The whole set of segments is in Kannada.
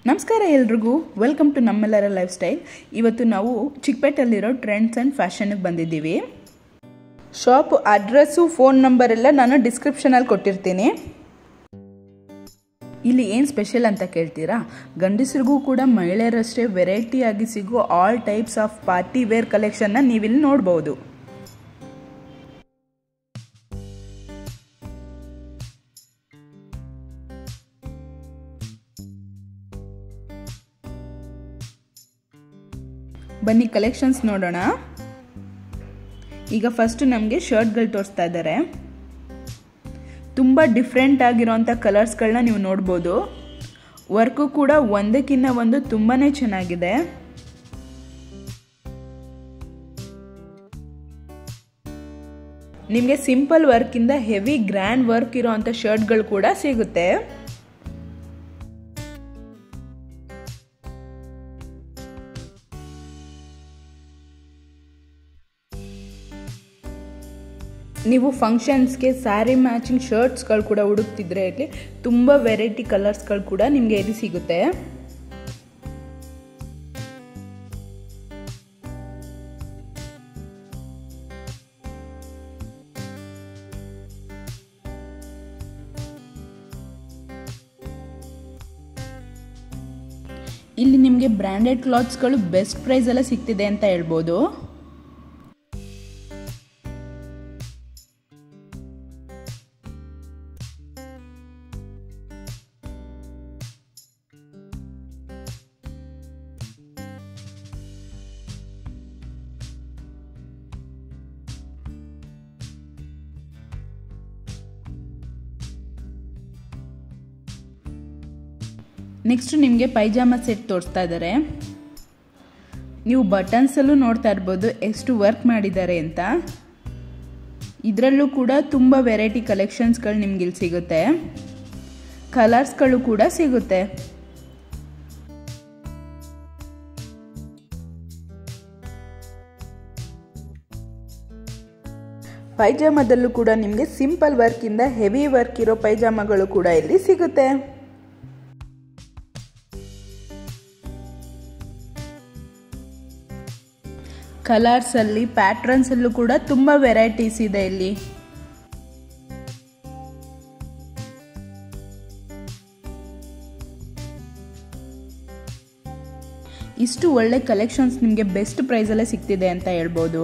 ನಮಸ್ಕಾರ ಎಲ್ರಿಗೂ ವೆಲ್ಕಮ್ ಟು ನಮ್ಮೆಲ್ಲರ ಲೈಫ್ ಸ್ಟೈಲ್ ಇವತ್ತು ನಾವು ಚಿಕ್ಕಪೇಟೆಯಲ್ಲಿರೋ ಟ್ರೆಂಡ್ಸ್ ಆ್ಯಂಡ್ ಫ್ಯಾಷನ್ಗೆ ಬಂದಿದ್ದೀವಿ ಶಾಪ್ ಅಡ್ರೆಸ್ಸು ಫೋನ್ ನಂಬರ್ ಎಲ್ಲ ನಾನು ಡಿಸ್ಕ್ರಿಪ್ಷನಲ್ಲಿ ಕೊಟ್ಟಿರ್ತೀನಿ ಇಲ್ಲಿ ಏನು ಸ್ಪೆಷಲ್ ಅಂತ ಕೇಳ್ತೀರಾ ಗಂಡಸರಿಗೂ ಕೂಡ ಮಹಿಳೆಯರಷ್ಟೇ ವೆರೈಟಿಯಾಗಿ ಸಿಗೋ all types of party wear ಕಲೆಕ್ಷನ್ನ ನೀವಿಲ್ಲಿ ನೋಡ್ಬೋದು ಬನ್ನಿ ಕಲೆಕ್ಷನ್ಸ್ ನೋಡೋಣ ಈಗ ಫಸ್ಟ್ ನಮಗೆ ಶರ್ಟ್ಗಳು ತೋರಿಸ್ತಾ ಇದ್ದಾರೆ ತುಂಬ ಡಿಫ್ರೆಂಟ್ ಆಗಿರೋಂಥ ಕಲರ್ಸ್ಗಳನ್ನ ನೀವು ನೋಡ್ಬೋದು ವರ್ಕು ಕೂಡ ಒಂದಕ್ಕಿಂತ ಒಂದು ತುಂಬಾ ಚೆನ್ನಾಗಿದೆ ನಿಮಗೆ ಸಿಂಪಲ್ ವರ್ಕಿಂದ ಹೆವಿ ಗ್ರ್ಯಾಂಡ್ ವರ್ಕ್ ಇರೋವಂಥ ಶರ್ಟ್ಗಳು ಕೂಡ ಸಿಗುತ್ತೆ ನೀವು ಫಂಕ್ಷನ್ಸ್ಗೆ ಸ್ಯಾರಿ ಮ್ಯಾಚಿಂಗ್ ಶರ್ಟ್ಸ್ಗಳು ಕೂಡ ಹುಡುಕ್ತಿದ್ರೆ ಇಲ್ಲಿ ತುಂಬ ವೆರೈಟಿ ಕಲರ್ಸ್ಗಳು ಕೂಡ ನಿಮಗೆ ಇಲ್ಲಿ ಸಿಗುತ್ತೆ ಇಲ್ಲಿ ನಿಮಗೆ ಬ್ರ್ಯಾಂಡೆಡ್ ಕ್ಲಾತ್ಸ್ಗಳು ಬೆಸ್ಟ್ ಪ್ರೈಸೆಲ್ಲ ಸಿಗ್ತಿದೆ ಅಂತ ಹೇಳ್ಬೋದು ನೆಕ್ಸ್ಟ್ ನಿಮಗೆ ಪೈಜಾಮ ಸೆಟ್ ತೋರಿಸ್ತಾ ಇದ್ದಾರೆ ನೀವು ಬಟನ್ಸಲ್ಲೂ ನೋಡ್ತಾ ಇರ್ಬೋದು ಎಷ್ಟು ವರ್ಕ್ ಮಾಡಿದ್ದಾರೆ ಅಂತ ಇದರಲ್ಲೂ ಕೂಡ ತುಂಬ ವೆರೈಟಿ ಕಲೆಕ್ಷನ್ಸ್ಗಳು ನಿಮ್ಗೆ ಇಲ್ಲಿ ಸಿಗುತ್ತೆ ಕಲರ್ಸ್ಗಳು ಕೂಡ ಸಿಗುತ್ತೆ ಪೈಜಾಮದಲ್ಲೂ ಕೂಡ ನಿಮಗೆ ಸಿಂಪಲ್ ವರ್ಕಿಂದ ಹೆವಿ ವರ್ಕ್ ಇರೋ ಪೈಜಾಮಗಳು ಕೂಡ ಇಲ್ಲಿ ಸಿಗುತ್ತೆ ಕಲರ್ಸಲ್ಲಿ ಪ್ಯಾಟ್ರನ್ಸಲ್ಲೂ ಕೂಡ ತುಂಬ ವೆರೈಟೀಸ್ ಇದೆ ಇಲ್ಲಿ ಇಷ್ಟು ಒಳ್ಳೆ ಕಲೆಕ್ಷನ್ಸ್ ನಿಮಗೆ ಬೆಸ್ಟ್ ಪ್ರೈಸಲ್ಲೇ ಸಿಗ್ತಿದೆ ಅಂತ ಹೇಳ್ಬೋದು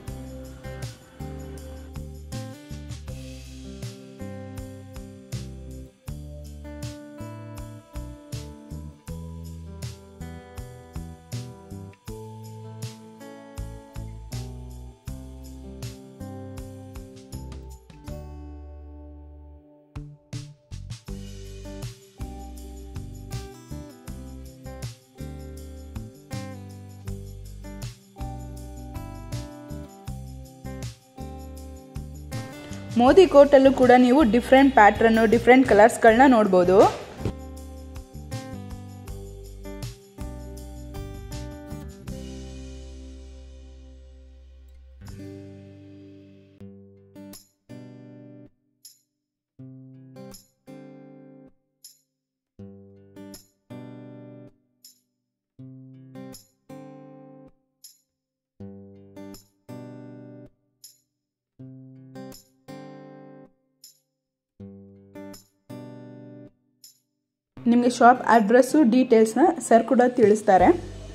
ಮೋದಿ ಕೋಟಲ್ಲೂ ಕೂಡ ನೀವು ಡಿಫ್ರೆಂಟ್ ಪ್ಯಾಟ್ರನ್ನು ಡಿಫ್ರೆಂಟ್ ಕಲರ್ಸ್ಗಳನ್ನ ನೋಡ್ಬೋದು ನಿಮಗೆ ಶಾಪ್ ಅಡ್ರೆಸ್ಸು ಡೀಟೇಲ್ಸ್ನ ಸರ್ ಕೂಡ ತಿಳಿಸ್ತಾರೆ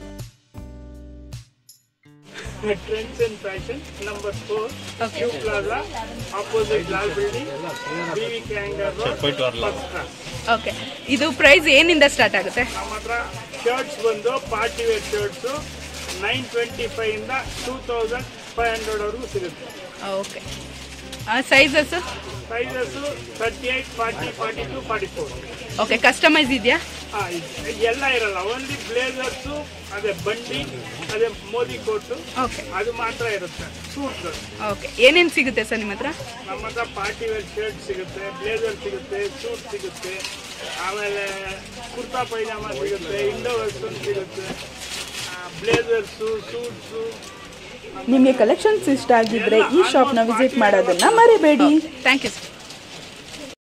Trends and Fashion, number 4, New Plaza, opposite Lal Building, BVK Hangar Road, first class. Okay ಇದು ಪ್ರೈಸ್ ಏನಿಂದ ಸ್ಟಾರ್ಟ್ ಆಗುತ್ತೆ ನಮ್ಮ ಹತ್ರ ಶರ್ಟ್ಸ್ ಬಂದು party wear shirts nine twenty five ಇಂದ ಟೂ ತೌಸಂಡ್ ಫೈವ್ ಹಂಡ್ರೆಡ್ ವರೆಗೂ ಸಿಗುತ್ತೆ okay sizes sizes thirty eight forty forty two forty four okay customise ಇದೆಯಾ ಎಲ್ಲ ಇರಲ್ಲ ಓನ್ಲಿ ಬ್ಲೇಸರ್ಸು ಅದೇ ಬಂಡಿ ಅದೇ ಮೋದಿ ಕೋಟು ಓಕೆ ಅದು ಮಾತ್ರ ಇರುತ್ತೆ ಸೂಟ್ಗಳು ಓಕೆ ಏನೇನು ಸಿಗುತ್ತೆ ಸರ್ ನಿಮ್ಮ ಹತ್ರ ನಮ್ಮ ಹತ್ರ ಪಾರ್ಟಿ ವೇರ್ ಶರ್ಟ್ ಸಿಗುತ್ತೆ ಬ್ಲೇಸರ್ ಸಿಗುತ್ತೆ ಸೂಟ್ ಸಿಗುತ್ತೆ ಆಮೇಲೆ ಕುರ್ತಾ ಪೈಜಾಮ ಸಿಗುತ್ತೆ ಇಂಡೋ ವೆಸ್ಟರ್ನ್ ಸಿಗುತ್ತೆ ಬ್ಲೇಸರ್ಸು ಸೂಟ್ಸು ನಿಮಗೆ ಕಲೆಕ್ಷನ್ಸ್ ಇಷ್ಟ ಆಗಿದ್ರೆ ಈ ಶಾಪ್ನ ವಿಸಿಟ್ ಮಾಡೋದನ್ನ ಮರಿಬೇಡಿ ಥ್ಯಾಂಕ್ ಯು